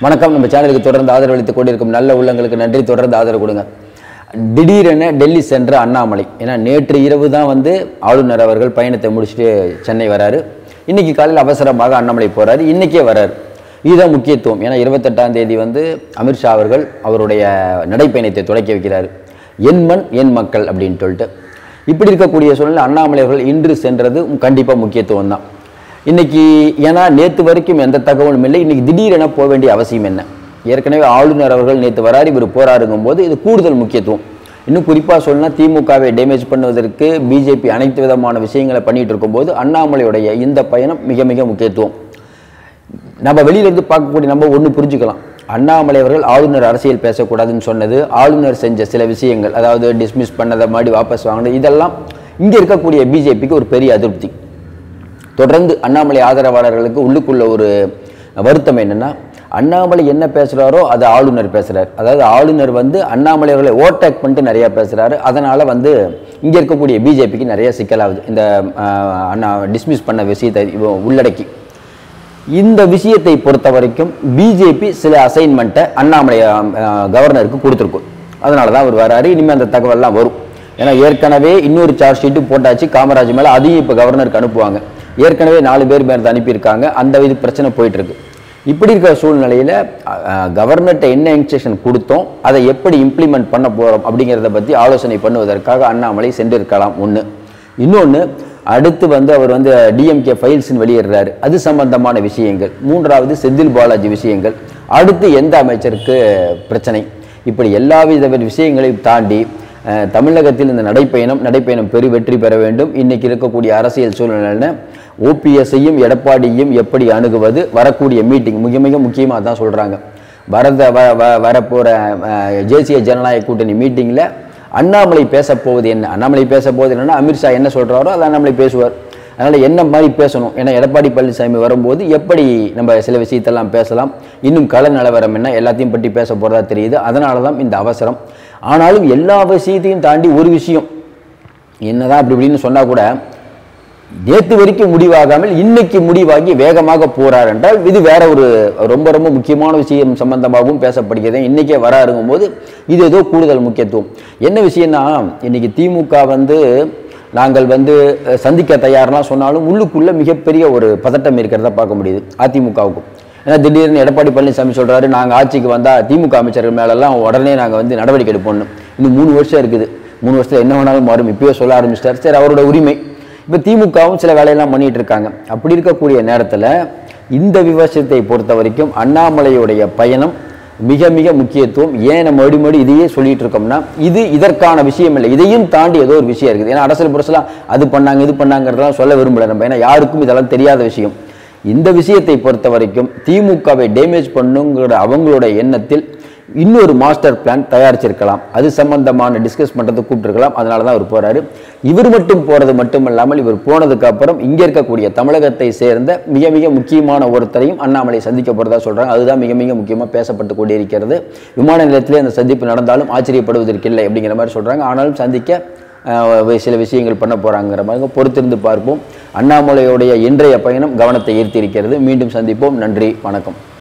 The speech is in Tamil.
வணக்கம் நம்ம சேனலுக்கு தொடர்ந்து ஆதரவு அளித்துக் கொண்டிருக்கும் நல்ல உள்ளங்களுக்கு நன்றி தொடர்ந்து ஆதரவு கொடுங்க திடீரென டெல்லி சென்ற அண்ணாமலை ஏன்னா நேற்று இரவு தான் வந்து ஆளுநர் அவர்கள் பயணத்தை முடிச்சுட்டு சென்னை வராரு இன்னைக்கு காலையில் அவசரமாக அண்ணாமலை போறாரு இன்னைக்கே வராரு இதுதான் முக்கியத்துவம் ஏன்னா இருபத்தெட்டாம் தேதி வந்து அமித்ஷா அவர்கள் அவருடைய நடைப்பயணத்தை தொடக்கி வைக்கிறார் என் மண் என் மக்கள் அப்படின்னு சொல்லிட்டு இப்படி இருக்கக்கூடிய சூழ்நிலை அண்ணாமலை அவர்கள் இன்று சென்றது கண்டிப்பாக முக்கியத்துவம் தான் இன்னைக்கு ஏன்னா நேற்று வரைக்கும் எந்த தகவலும் இல்லை இன்னைக்கு திடீரென போக வேண்டிய அவசியம் என்ன ஏற்கனவே ஆளுநர் அவர்கள் நேற்று வராரு இவர் போராடுங்கும் போது இது கூடுதல் முக்கியத்துவம் இன்னும் குறிப்பாக சொல்லணும்னா திமுகவை டேமேஜ் பண்ணுவதற்கு பிஜேபி அனைத்து விதமான விஷயங்களை பண்ணிட்டு இருக்கும்போது அண்ணாமலையுடைய இந்த பயணம் மிக மிக முக்கியத்துவம் நம்ம வெளியில இருந்து பார்க்கக்கூடிய நம்ம ஒன்று புரிஞ்சுக்கலாம் அண்ணாமலை அவர்கள் ஆளுநர் அரசியல் பேசக்கூடாதுன்னு சொன்னது ஆளுநர் செஞ்ச சில விஷயங்கள் அதாவது டிஸ்மிஸ் பண்ணதை மாதிரி வாபஸ் வாங்கினது இதெல்லாம் இங்கே இருக்கக்கூடிய பிஜேபிக்கு ஒரு பெரிய அதிருப்தி தொடர்ந்து அண்ணாமலை ஆதரவாளர்களுக்கு உள்ளுக்குள்ள ஒரு வருத்தம் என்னன்னா அண்ணாமலை என்ன பேசுகிறாரோ அதை ஆளுநர் பேசுகிறார் அதாவது ஆளுநர் வந்து அண்ணாமலை அவர்களை ஓவர்டேக் பண்ணிட்டு நிறையா பேசுகிறாரு அதனால் வந்து இங்கே இருக்கக்கூடிய பிஜேபிக்கு நிறைய சிக்கலாகுது இந்த ஆஹ், அண்ணா டிஸ்மிஸ் பண்ண விஷயத்தை இவ- உள்ளடக்கி இந்த விஷயத்தை பொறுத்த வரைக்கும் பிஜேபி சில அசைன்மெண்ட்டை அண்ணாமலை ஆஹ், கவர்னருக்கு கொடுத்துருக்கும் அதனால தான் அவர் வராரு இனிமேல் அந்த தகவல்லாம் வரும் ஏன்னா ஏற்கனவே இன்னொரு சார்ஜ் ஷீட்டு போட்டாச்சு காமராஜ் மேலே அதையும் இப்போ கவர்னருக்கு அனுப்புவாங்க ஏற்கனவே நாலு பேர் மேலே அனுப்பியிருக்காங்க அந்த இது பிரச்சனை போயிட்டு இருக்கு இப்படி இருக்கிற சூழ்நிலையில் கவர்னர்கிட்ட என்ன இன்ஸ்ட்ரக்ஷன் கொடுத்தோம் அதை எப்படி இம்ப்ளிமெண்ட் பண்ண போகிறோம் அப்படிங்கிறத பற்றி ஆலோசனை பண்ணுவதற்காக அண்ணாமலை சென்றிருக்கலாம் ஒன்று இன்னொன்று அடுத்து வந்து அவர் வந்து டிஎம்கே ஃபைல்ஸ்னு வெளியிடுறாரு அது சம்பந்தமான விஷயங்கள் மூன்றாவது செந்தில் பாலாஜி விஷயங்கள் அடுத்து எந்த அமைச்சருக்கு பிரச்சனை இப்படி எல்லா வித விஷயங்களையும் தாண்டி அஹ், தமிழகத்தில் இந்த நடைப்பயணம் நடைப்பயணம் பெரு வெற்றி பெற வேண்டும் இன்னைக்கு இருக்கக்கூடிய அரசியல் சூழ்நிலையில் ஓபிஎஸ்ஸையும் எடப்பாடியும் எப்படி அணுகுவது வரக்கூடிய மீட்டிங் மிக மிக முக்கியமாக தான் சொல்கிறாங்க வரத வ வ வரப்போகிற தேசிய ஜனநாயக கூட்டணி மீட்டிங்கில் அண்ணாமலை பேச போவது என்ன அண்ணாமலை பேச போவது என்னன்னா அமித்ஷா என்ன சொல்றாரோ அதை அண்ணாமலை பேசுவார் அதனால என்ன மாதிரி பேசணும் ஏன்னா எடப்பாடி பழனிசாமி வரும்போது எப்படி நம்ம சில விஷயத்தெல்லாம் பேசலாம் இன்னும் கள நிலவரம் என்ன எல்லாத்தையும் பற்றி பேச போறதா தெரியுது அதனால தான் இந்த அவசரம் ஆனாலும் எல்லா விஷயத்தையும் தாண்டி ஒரு விஷயம் என்னதான் அப்படி இப்படின்னு சொன்னா கூட நேத்து வரைக்கும் முடிவாகாமல் இன்னைக்கு முடிவாகி வேகமாக போறார் என்றால் இது வேற ஒரு ரொம்ப ரொம்ப முக்கியமான விஷயம் சம்பந்தமாகவும் பேசப்படுகிறது இன்னைக்கே வராருங்கும் போது இது ஏதோ கூடுதல் முக்கியத்துவம் என்ன விஷயம்னா இன்னைக்கு திமுக வந்து நாங்கள் வந்து அஹ், சந்திக்க தயார்லாம் சொன்னாலும் உள்ளுக்குள்ள மிகப்பெரிய ஒரு பதட்டம் இருக்கிறத பார்க்க முடியுது அதிமுகவுக்கும் ஏன்னா திடீர்னு எடப்பாடி பழனிசாமி சொல்றாரு நாங்கள் ஆட்சிக்கு வந்தால் திமுக அமைச்சர்கள் மேலெல்லாம் உடனே நாங்கள் வந்து நடவடிக்கை எடுப்போம்னு இன்னும் மூணு வருஷம் இருக்குது மூணு வருஷத்துல என்ன வேணாலும் மாறும் இப்பயே சொல்ல ஆரம்பிச்சிட்டார் சரி அவரோட உரிமை இப்போ திமுகவும் சில வேலையெல்லாம் பண்ணிட்டு இருக்காங்க அப்படி இருக்கக்கூடிய நேரத்தில் இந்த விவசாயத்தை பொறுத்த வரைக்கும் அண்ணாமலையுடைய பயணம் மிக மிக முக்கியத்துவம் ஏன் நம்ம மறுபடி மறுபடி இதையே சொல்லிட்டு இருக்கோம்னா இது இதற்கான விஷயம் இல்லை இதையும் தாண்டி ஏதோ ஒரு விஷயம் இருக்குது ஏன்னா அரசியல் புரசலாம் அது பண்ணாங்க இது பண்ணாங்கிறதெல்லாம் சொல்ல விரும்பல நம்ம ஏன்னா யாருக்கும் இதெல்லாம் தெரியாத விஷயம் இந்த விஷயத்தை பொறுத்த வரைக்கும் திமுகவை டேமேஜ் பண்ணுங்கிற அவங்களோட எண்ணத்தில் இன்னொரு மாஸ்டர் பிளான் தயாரிச்சிருக்கலாம் அது சம்பந்தமான டிஸ்கஸ் பண்ணுறதுக்கு கூப்பிட்டுருக்கலாம் அதனால தான் அவர் போறாரு இவர் மட்டும் போறது மட்டும் இல்லாமல் இவர் போனதுக்கு அப்புறம் இங்க இருக்கக்கூடிய தமிழகத்தை சேர்ந்த மிக மிக முக்கியமான ஒருத்தரையும் அண்ணாமலை சந்திக்க போறதா சொல்றாங்க அதுதான் மிக மிக முக்கியமாக பேசப்பட்டு கொண்டிருக்கிறது விமான நிலையத்திலே அந்த சந்திப்பு நடந்தாலும் ஆச்சரியப்படுவதற்கில்லை அப்படிங்கிற மாதிரி சொல்றாங்க ஆனாலும் சந்திக்க அஹ், சில விஷயங்கள் பண்ண போறாங்கிற மாதிரி பொறுத்திருந்து பார்ப்போம் அண்ணாமலையுடைய இன்றைய பயணம் கவனத்தை ஈர்த்திருக்கிறது மீண்டும் சந்திப்போம் நன்றி வணக்கம்